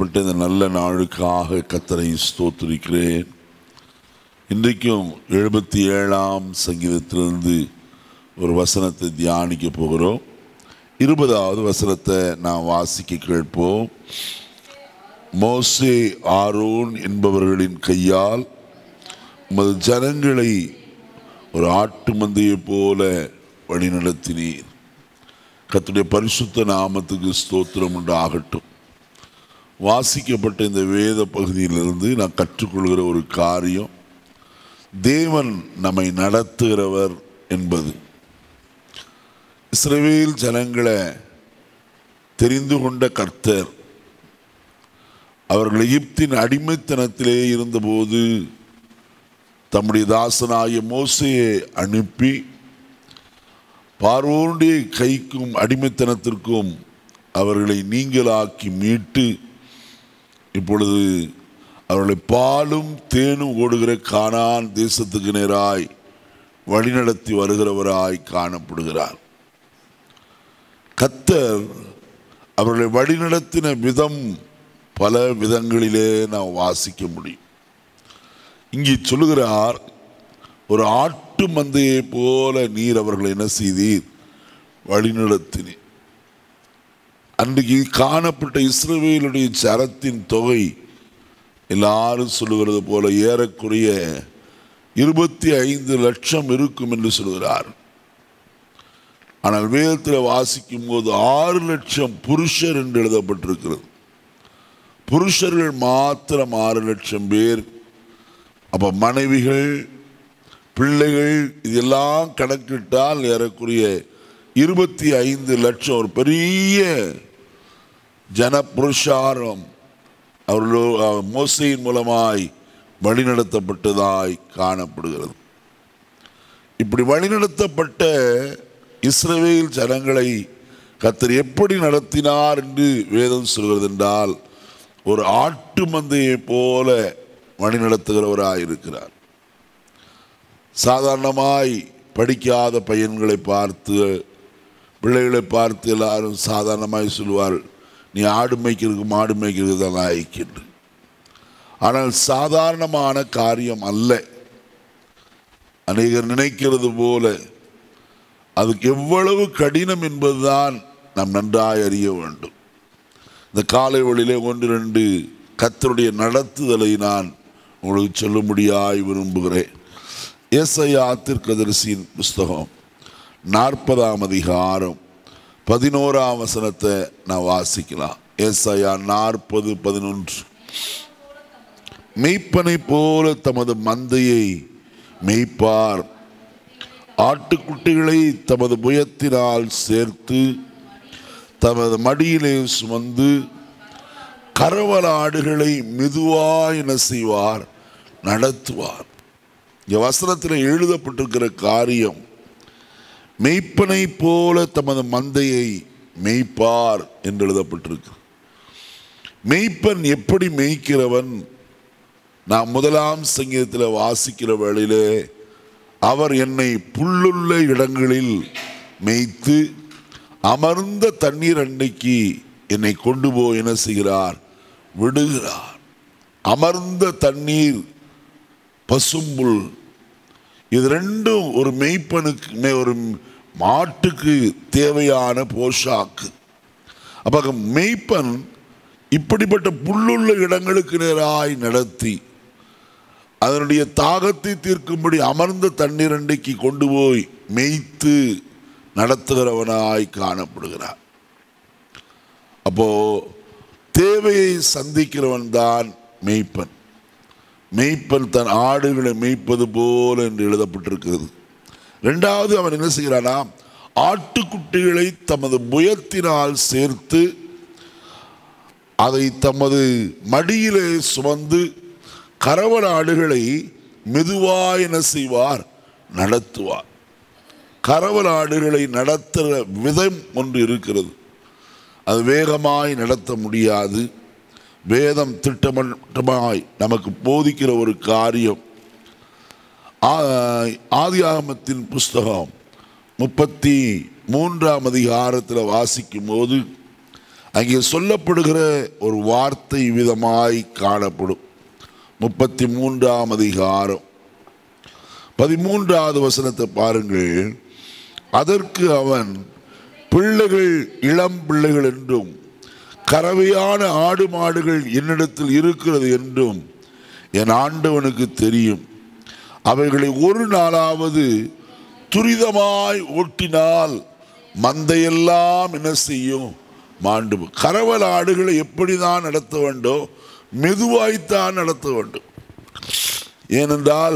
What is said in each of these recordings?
இப்படிப்பட்ட இந்த நல்ல நாளுக்காக கத்தரை ஸ்தோத்திரிக்கிறேன் இன்றைக்கும் எழுபத்தி ஏழாம் சங்கீதத்திலிருந்து ஒரு வசனத்தை தியானிக்க போகிறோம் இருபதாவது வசனத்தை நாம் வாசிக்க கேட்போம் மோசே ஆரோன் என்பவர்களின் கையால் உமது ஜனங்களை ஒரு ஆட்டு மந்தையைப் போல வழிநடத்தினீர் கர்த்தருடைய பரிசுத்த நாமத்துக்கு ஸ்தோத்திரம் உண்டாகட்டும் வாசிக்கப்பட்ட இந்த வேத பகுதியிலிருந்து நான் கற்றுக்கொள்கிற ஒரு காரியம் தேவன் நம்மை நடத்துகிறவர் என்பது இஸ்ரவேல் ஜனங்களை தெரிந்து கொண்ட கர்த்தர் அவர்கள் எகிப்தின் அடிமைத்தனத்திலே இருந்தபோது தம்முடைய தாசனாகிய மோசையை அனுப்பி பார்வோனுடைய கைக்கும் அடிமைத்தனத்திற்கும் அவர்களை நீங்களாக்கி மீட்டு இப்பொழுது அவர்களை பாலும் தேனும் ஓடுகிற கானான் தேசத்துக்கு நேராய் வழிநடத்தி வருகிறவராய் காணப்படுகிறார் கத்தர் அவர்களை வழிநடத்தின விதம் பல விதங்களிலே நாம் வாசிக்க முடியும் இங்கே சொல்லுகிறார் ஒரு ஆட்டு மந்தையை போல நீர் அவர்களை என்ன செய்தீர் வழிநடத்தினீர் அன்றைக்கு காணப்பட்ட இஸ்ரவேலுடைய சரத்தின் தொகை எல்லாரும் சொல்லுகிறது போல ஏறக்குறைய இருபத்தி ஐந்து லட்சம் இருக்கும் என்று சொல்கிறார் ஆனால் வேதத்தில் வாசிக்கும் போது ஆறு லட்சம் புருஷர் என்று எழுதப்பட்டிருக்கிறது புருஷர்கள் மாத்திரம் ஆறு லட்சம் பேர் அப்ப மனைவிகள் பிள்ளைகள் இதெல்லாம் கணக்கிட்டால் ஏறக்குறைய இருபத்தி ஐந்து லட்சம் ஒரு பெரிய ஜனபுருஷாரம் அவர்களோ மோசையின் மூலமாய் வழிநடத்தப்பட்டதாய் காணப்படுகிறது இப்படி வழிநடத்தப்பட்ட இஸ்ரவேல் ஜனங்களை கத்தர் எப்படி நடத்தினார் என்று வேதம் சொல்கிறது என்றால் ஒரு ஆட்டு மந்தையை போல வழிநடத்துகிறவராய் இருக்கிறார் சாதாரணமாய் படிக்காத பையன்களை பார்த்து பிள்ளைகளை பார்த்து எல்லாரும் சாதாரணமாய் சொல்லுவார் நீ ஆடு மேய்க்கிறதுக்கு மாடு மேய்க்கிறது தான் லாய்க்கின்று ஆனால் சாதாரணமான காரியம் அல்ல அநேகர் நினைக்கிறது போல அதுக்கு எவ்வளவு கடினம் என்பதுதான் நாம் நன்றாய் அறிய வேண்டும் இந்த காலை வழியிலே ஒன்று ரெண்டு கத்தருடைய நடத்துதலை நான் உங்களுக்கு சொல்லும்படியாய் விரும்புகிறேன் ஏசையா திருக்கதரிசியின் புஸ்தகம் நாற்பதாம் அதிகாரம் பதினோராம் வசனத்தை நான் வாசிக்கலாம் ஏசையா நாற்பது பதினொன்று மெய்ப்பனை போல தமது மந்தையை மெய்ப்பார் ஆட்டுக்குட்டிகளை தமது புயத்தினால் சேர்த்து தமது மடியிலே சுமந்து கரவலாடுகளை மெதுவாய் என்ன செய்வார் நடத்துவார் இங்க வசனத்தில் எழுதப்பட்டிருக்கிற காரியம் மெய்ப்பனை போல தமது மந்தையை மெய்ப்பார் என்று எழுதப்பட்டிருக்கு மெய்ப்பன் எப்படி மெய்க்கிறவன் நான் முதலாம் சங்கீதத்தில் வாசிக்கிற வேளையிலே அவர் என்னை புல்லுள்ள இடங்களில் மேய்த்து அமர்ந்த தண்ணீர் அன்னைக்கு என்னை கொண்டு போய் என்ன செய்கிறார் விடுகிறார் அமர்ந்த தண்ணீர் பசும்புல் இது ரெண்டும் ஒரு மெய்ப்பனுக்கு மே- ஒரு மாட்டுக்கு தேவையான போஷாக்கு அப்ப மெய்ப்பன் இப்படிப்பட்ட புல்லுள்ள இடங்களுக்கு நேராய் நடத்தி அதனுடைய தாகத்தை தீர்க்கும்படி அமர்ந்த தண்ணீர் அண்டைக்கு கொண்டு போய் மேய்த்து நடத்துகிறவனாய் காணப்படுகிறார் அப்போ தேவையை சந்திக்கிறவன் தான் மெய்ப்பன் மெய்ப்பன் தன் ஆடுகளை மேய்ப்பது போல என்று எழுதப்பட்டிருக்கிறது ரெண்டாவது அவன் என்ன செய்கிறானா ஆட்டுக்குட்டிகளை தமது புயத்தினால் சேர்த்து அதை தமது மடியிலே சுமந்து கரவல் ஆடுகளை மெதுவாய் என்ன செய்வார் நடத்துவார் கரவல் ஆடுகளை நடத்துகிற விதம் ஒன்று இருக்கிறது அது வேகமாய் நடத்த முடியாது வேதம் திட்டமட்டமாய் நமக்கு போதிக்கிற ஒரு காரியம் ஆ- ஆதியாகமத்தின் புஸ்தகம் முப்பத்தி மூன்றாம் அதிகாரத்தில் வாசிக்கும் போது அங்கே சொல்லப்படுகிற ஒரு வார்த்தை விதமாய் காணப்படும் முப்பத்தி மூன்றாம் அதிகாரம் பதிமூன்றாவது வசனத்தை பாருங்கள் அதற்கு அவன் பிள்ளைகள் இளம் பிள்ளைகள் என்றும் கறவையான ஆடு மாடுகள் என்னிடத்தில் இருக்கிறது என்றும் என் ஆண்டவனுக்கு தெரியும் அவைகளை ஒரு நாளாவது துரிதமாய் ஓட்டினால் மந்தையெல்லாம் என்ன செய்யும் மாண்டு போ- கறவல் ஆடுகளை எப்படி தான் நடத்த வேண்டும் மெதுவாய்த்தான் நடத்த வேண்டும் ஏனென்றால்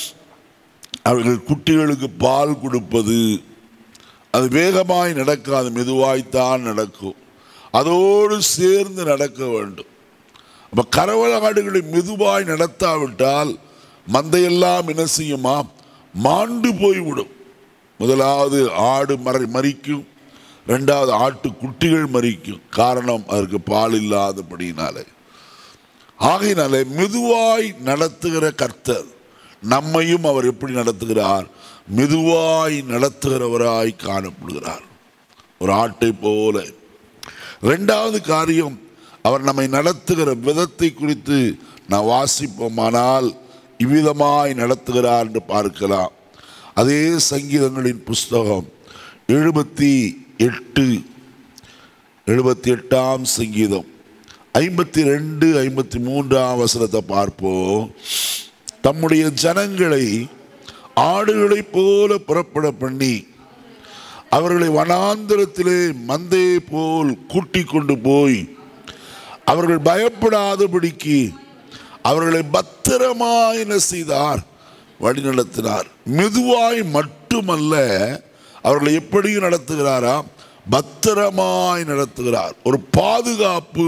அவர்கள் குட்டிகளுக்கு பால் கொடுப்பது அது வேகமாய் நடக்காது மெதுவாய்த்தான் நடக்கும் அதோடு சேர்ந்து நடக்க வேண்டும் அப்ப கறவல ஆடுகளை மெதுவாய் நடத்தாவிட்டால் மந்தையெல்லாம் என்ன செய்யுமா மாண்டு போய்விடும் முதலாவது ஆடு மறை மறிக்கும் ரெண்டாவது ஆட்டு குட்டிகள் மறிக்கும் காரணம் அதற்கு பால் இல்லாதபடினாலே ஆகையினாலே மெதுவாய் நடத்துகிற கர்த்தர் நம்மையும் அவர் எப்படி நடத்துகிறார் மெதுவாய் நடத்துகிறவராய் காணப்படுகிறார் ஒரு ஆட்டை போல ரெண்டாவது காரியம் அவர் நம்மை நடத்துகிற விதத்தை குறித்து நான் வாசிப்போமானால் இவ்விதமாய் நடத்துகிறார் என்று பார்க்கலாம் அதே சங்கீதங்களின் புஸ்தகம் எழுபத்தி எட்டு எழுபத்தி எட்டாம் சங்கீதம் ஐம்பத்தி ரெண்டு ஐம்பத்தி மூன்றாம் வசனத்தை பார்ப்போம் தம்முடைய ஜனங்களை ஆடுகளைப் போல புறப்பட பண்ணி அவர்களை வனாந்திரத்திலே மந்தையை போல் கூட்டிக் கொண்டு போய் அவர்கள் பயப்படாதபடிக்கு அவர்களை பத்திரமாய் என்ன செய்தார் வழிநடத்தினார் மெதுவாய் மட்டுமல்ல அவர்களை எப்படியும் நடத்துகிறாரா பத்திரமாய் நடத்துகிறார் ஒரு பாதுகாப்பு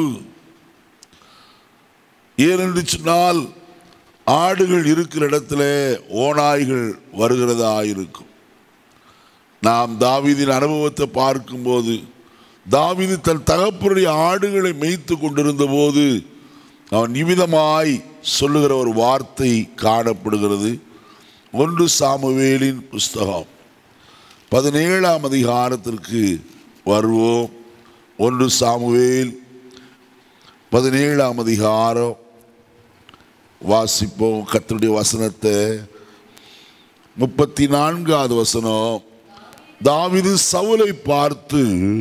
ஏனென்று சொன்னால் ஆடுகள் இருக்கிற இடத்துல ஓநாய்கள் வருகிறதா இருக்கும் நாம் தாவீதின் அனுபவத்தை பார்க்கும்போது தாவீது தன் தகப்பனுடைய ஆடுகளை மேய்த்து கொண்டிருந்த போது அவன் நிமிதமாய் சொல்லுகிற ஒரு வார்த்தை காணப்படுகிறது ஒன்று சாமுவேலின் புஸ்தகம் பதினேழாம் அதிகாரத்திற்கு வருவோம் ஒன்று சாமுவேல் பதினேழாம் அதிகாரம் வாசிப்போம் கர்த்தருடைய வசனத்தை முப்பத்தி நான்காவது வசனம் தாவீது சவுலை பார்த்து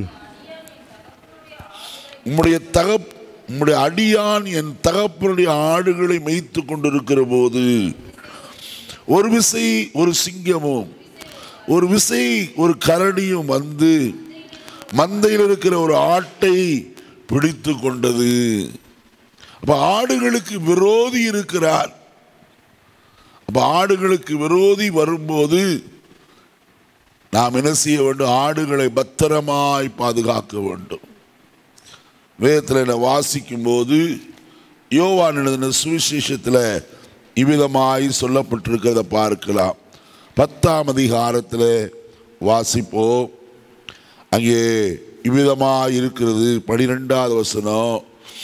உம்முடைய தகப் உம்முடைய அடியான் என் தகப்பனுடைய ஆடுகளை மேய்த்து கொண்டிருக்கிற போது ஒரு விசை ஒரு சிங்கமும் ஒரு விசை ஒரு கரடியும் வந்து மந்தையில் இருக்கிற ஒரு ஆட்டை பிடித்து கொண்டது அப்ப ஆடுகளுக்கு விரோதி இருக்கிறார் அப்ப ஆடுகளுக்கு விரோதி வரும்போது நாம் என்ன செய்ய வேண்டும் ஆடுகளை பத்திரமாய் பாதுகாக்க வேண்டும் வேதத்தில் நான் வாசிக்கும் போது யோவான் எழுதின சுவிசேஷத்தில் இவ்விதமாய் சொல்லப்பட்டிருக்கிறத பார்க்கலாம் பத்தாம் அதிகாரத்தில் வாசிப்போம் அங்கே இவ்விதமாய் இருக்கிறது பனிரெண்டாவது வசனம்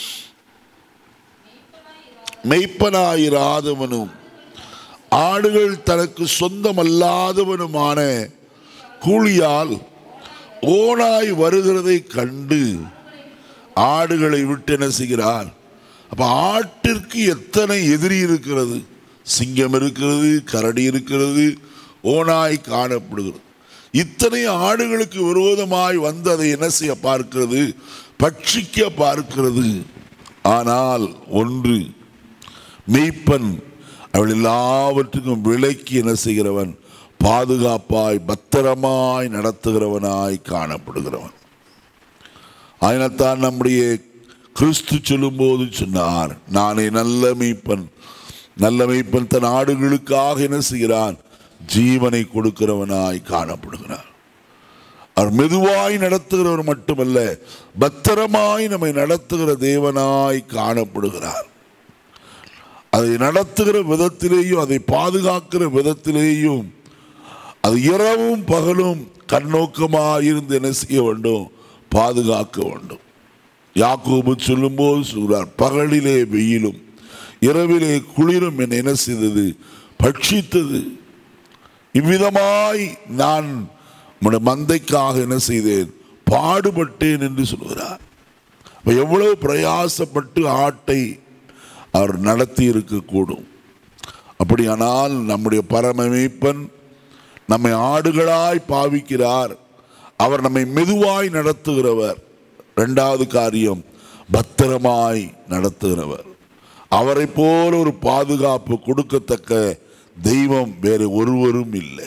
மெய்ப்பனாயிராதவனும் ஆடுகள் தனக்கு சொந்தமல்லாதவனுமான கூலியால் ஓனாய் வருகிறதை கண்டு ஆடுகளை விட்டு என்ன செய்கிறார் அப்ப ஆட்டிற்கு எத்தனை எதிரி இருக்கிறது சிங்கம் இருக்கிறது கரடி இருக்கிறது ஓனாய் காணப்படுகிறது இத்தனை ஆடுகளுக்கு விரோதமாய் வந்து அதை என்ன செய்ய பார்க்கிறது பட்சிக்க பார்க்கிறது ஆனால் ஒன்று மெய்ப்பன் அவள் எல்லாவற்றுக்கும் விலக்கி என்ன செய்கிறவன் பாதுகாப்பாய் பத்திரமாய் நடத்துகிறவனாய் காணப்படுகிறவன் ஆயினத்தான் நம்முடைய கிறிஸ்து சொல்லும்போது சொன்னார் நானே நல்ல மெய்ப்பன் நல்ல மெய்ப்பன் தன் ஆடுகளுக்காக என்ன செய்கிறான் ஜீவனை கொடுக்கிறவனாய் காணப்படுகிறார் அவர் மெதுவாய் நடத்துகிறவர் மட்டுமல்ல பத்திரமாய் நம்மை நடத்துகிற தேவனாய் காணப்படுகிறார் அதை நடத்துகிற விதத்திலேயும் அதை பாதுகாக்கிற விதத்திலேயும் அது இரவும் பகலும் கண்ணோக்கமாக இருந்து என்ன செய்ய வேண்டும் பாதுகாக்க வேண்டும் யாக்கோபு சொல்லும்போது சொல்கிறார் பகலிலே வெயிலும் இரவிலே குளிரும் என்னை என்ன செய்தது பட்சித்தது இவ்விதமாய் நான் உம்முடைய மந்தைக்காக என்ன செய்தேன் பாடுபட்டேன் என்று சொல்கிறார் அப்ப எவ்வளவு பிரயாசப்பட்டு ஆட்டை அவர் நடத்தி இருக்கக்கூடும் அப்படியானால் நம்முடைய பரம மேய்ப்பன் நம்மை ஆடுகளாய் பாவிக்கிறார் அவர் நம்மை மெதுவாய் நடத்துகிறவர் இரண்டாவது காரியம் பத்திரமாய் நடத்துகிறவர் அவரை போல ஒரு பாதுகாப்பு கொடுக்கத்தக்க தெய்வம் வேறு ஒருவரும் இல்லை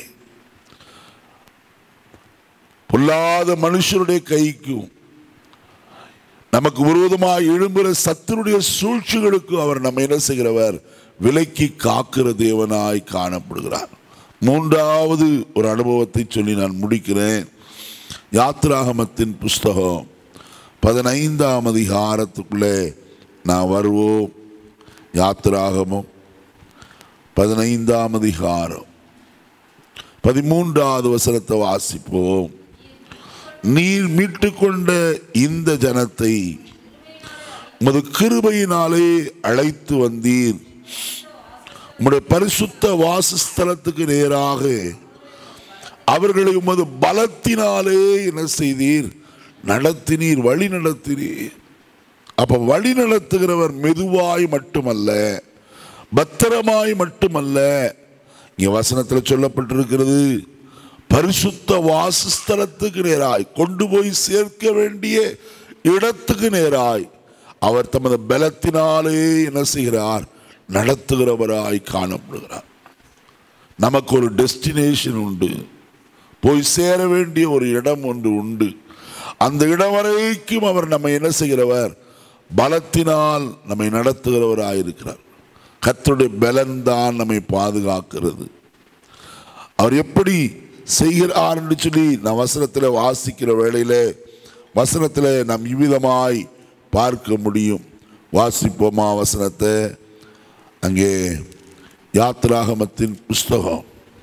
பொல்லாத மனுஷருடைய கைக்கும் நமக்கு விரோதமாக எழும்புகிற சத்துருடைய சூழ்ச்சிகளுக்கு அவர் நம்ம என்ன செய்கிறவர் விலக்கி காக்கிற தேவனாய் காணப்படுகிறார் மூன்றாவது ஒரு அனுபவத்தை சொல்லி நான் முடிக்கிறேன் யாத்ராகமத்தின் புஸ்தகம் பதினைந்தாம் அதிகாரத்துக்குள்ளே நான் வருவோம் யாத்ராகமம் பதினைந்தாம் அதிகாரம் பதிமூன்றாவது வசனத்தை வாசிப்போம் நீர் மீட்டுக்கொண்ட இந்த ஜனத்தை உமது கிருபையினாலே அழைத்து வந்தீர் உம்முடைய பரிசுத்த வாசஸ்தலத்துக்கு நேராக அவர்களை உமது பலத்தினாலே என்ன செய்தீர் நடத்தினீர் வழி நடத்தினீர் அப்ப வழி நடத்துகிறவர் மெதுவாய் மட்டுமல்ல பத்திரமாய் மட்டுமல்ல இங்க வசனத்தில் சொல்லப்பட்டிருக்கிறது பரிசுத்த வாசஸ்தலத்துக்கு நேராய் கொண்டு போய் சேர்க்க வேண்டிய இடத்துக்கு நேராய் அவர் தமது பலத்தினாலே என்ன செய்கிறார் நடத்துகிறவராய் காணப்படுகிறார் நமக்கு ஒரு டெஸ்டினேஷன் உண்டு போய் சேர வேண்டிய ஒரு இடம் ஒன்று உண்டு அந்த இடம் வரைக்கும் அவர் நம்மை என்ன செய்கிறவர் பலத்தினால் நம்மை நடத்துகிறவராயிருக்கிறார் கர்த்தருடைய பலன் தான் நம்மை பாதுகாக்கிறது அவர் எப்படி செய்கிறார் என்று சொல்லி நான் வசனத்தில் வாசிக்கிற வேளையில வசனத்தில் நாம் இவ்விதமாய் பார்க்க முடியும் வாசிப்போமா வசனத்தை அங்கே யாத்ராகமத்தின் புஸ்தகம்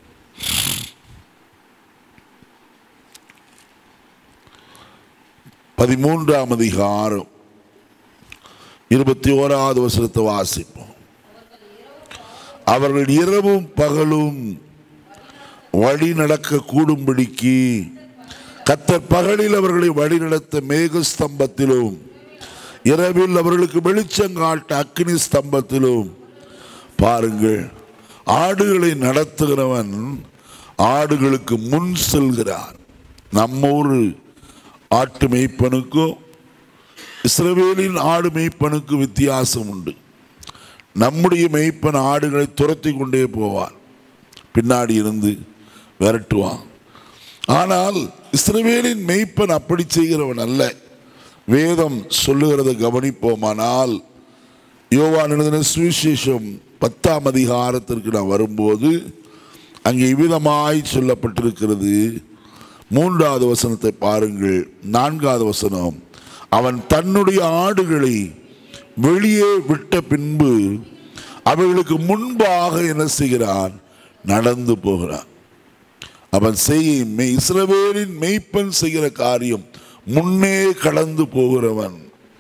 பதிமூன்றாம் அதிகாரம் இருபத்தி ஓராவது வசனத்தை வாசிப்போம் அவர்கள் இரவும் பகலும் வழி நடக்க கூடும்படிக்கு கத்தர் பகலில் அவர்களை வழி நடத்த மேக ஸ்தம்பத்திலும் இரவில் அவர்களுக்கு வெளிச்சங்காட்ட அக்னி ஸ்தம்பத்திலும் பாருங்கள் ஆடுகளை நடத்துகிறவன் ஆடுகளுக்கு முன் செல்கிறார் நம்ம ஊர் ஆட்டு மேய்ப்பனுக்கும் இஸ்ரவேலின் ஆடு மேய்ப்பனுக்கும் வித்தியாசம் உண்டு நம்முடைய மேய்ப்பன் ஆடுகளை துரத்தி கொண்டே போவான் பின்னாடி இருந்து விரட்டுவான் ஆனால் இஸ்ரவேலின் மெய்ப்பன் அப்படி செய்கிறவன் அல்ல வேதம் சொல்லுகிறதை கவனிப்போமானால் யோவான் எழுதின சுவிசேஷம் பத்தாம் அதிகாரத்திற்கு நான் வரும்போது அங்கே இவ்விதமாய் சொல்லப்பட்டிருக்கிறது மூன்றாவது வசனத்தை பாருங்கள் நான்காவது வசனம் அவன் தன்னுடைய ஆடுகளை வெளியே விட்ட பின்பு அவைகளுக்கு முன்பாக என்ன செய்கிறான் நடந்து போகிறான் அவன் செய்யும் மெய்- இஸ்ரவேலின் மெய்ப்பன் செய்கிற காரியம் முன்னே கடந்து போகிறவன்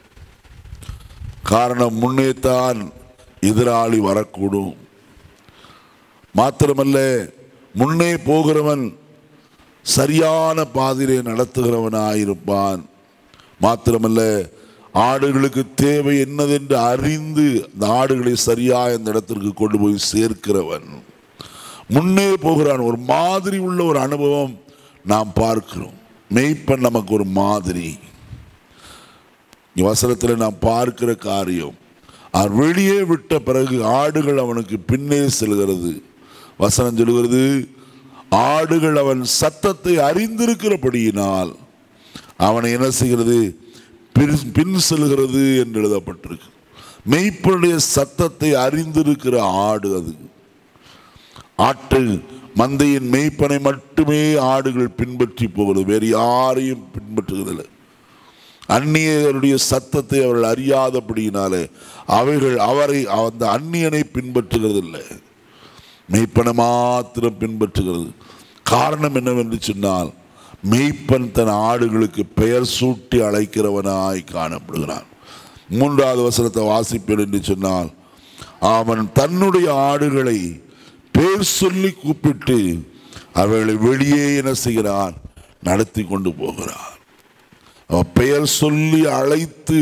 காரணம் முன்னே தான் எதிராளி வரக்கூடும் மாத்திரமல்ல முன்னே போகிறவன் சரியான பாதையிலே நடத்துகிறவனாயிருப்பான் மாத்திரமல்ல ஆடுகளுக்கு தேவை என்னதென்று அறிந்து அந்த ஆடுகளை சரியாக அந்த இடத்திற்கு கொண்டு போய் சேர்க்கிறவன் முன்னே போகிறான் ஒரு மாதிரி உள்ள ஒரு அனுபவம் நாம் பார்க்கிறோம் மெய்ப்பன் நமக்கு ஒரு மாதிரி இங்க வசனத்தில் நாம் பார்க்கிற காரியம் அவர் வெளியே விட்ட பிறகு ஆடுகள் அவனுக்கு பின்னே செல்கிறது வசனம் சொல்கிறது ஆடுகள் அவன் சத்தத்தை அறிந்திருக்கிறபடியினால் அவனை என்ன செய்கிறது பின்- பின் செல்கிறது என்று எழுதப்பட்டிருக்கு மெய்ப்பனுடைய சத்தத்தை அறிந்திருக்கிற ஆடு அது ஆட்டு மந்தையின் மெய்ப்பனை மட்டுமே ஆடுகள் பின்பற்றி போகிறது வேறு யாரையும் பின்பற்றுகிறதில்லை அந்நியருடைய சத்தத்தை அவர்கள் அறியாதபடியினாலே அவைகள் அவரை அந்த அந்நியனை பின்பற்றுகிறதில்லை மெய்ப்பனை மாத்திரம் பின்பற்றுகிறது காரணம் என்னவென்று சொன்னால் மெய்ப்பன் தன் ஆடுகளுக்கு பெயர் சூட்டி அழைக்கிறவனாய் காணப்படுகிறான் மூன்றாவது வசனத்தை வாசிப்பேன் என்று சொன்னால் அவன் தன்னுடைய ஆடுகளை பேர் சொல்லி கூப்பிட்டு அவைகளை வெளியே என்ன செய்கிறான் நடத்தி கொண்டு போகிறான் அவன் பெயர் சொல்லி அழைத்து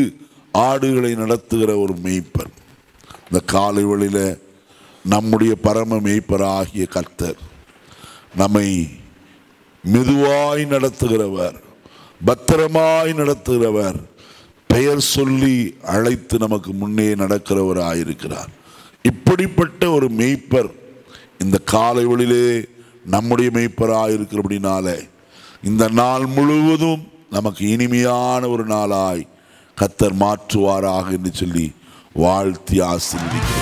ஆடுகளை நடத்துகிற ஒரு மேய்ப்பர் இந்த காலை வழியில் நம்முடைய பரம மேய்ப்பராகிய கர்த்தர் நம்மை மெதுவாய் நடத்துகிறவர் பத்திரமாய் நடத்துகிறவர் பெயர் சொல்லி அழைத்து நமக்கு முன்னே நடக்கிறவராயிருக்கிறார் இப்படிப்பட்ட ஒரு மெய்ப்பர் இந்த காலை வழியிலே நம்முடைய மெய்ப்பராயிருக்கிறபடினாலே இந்த நாள் முழுவதும் நமக்கு இனிமையான ஒரு நாளாய் கத்தர் மாற்றுவாராக என்று சொல்லி வாழ்த்தி ஆசீர்வதிக்கிறேன்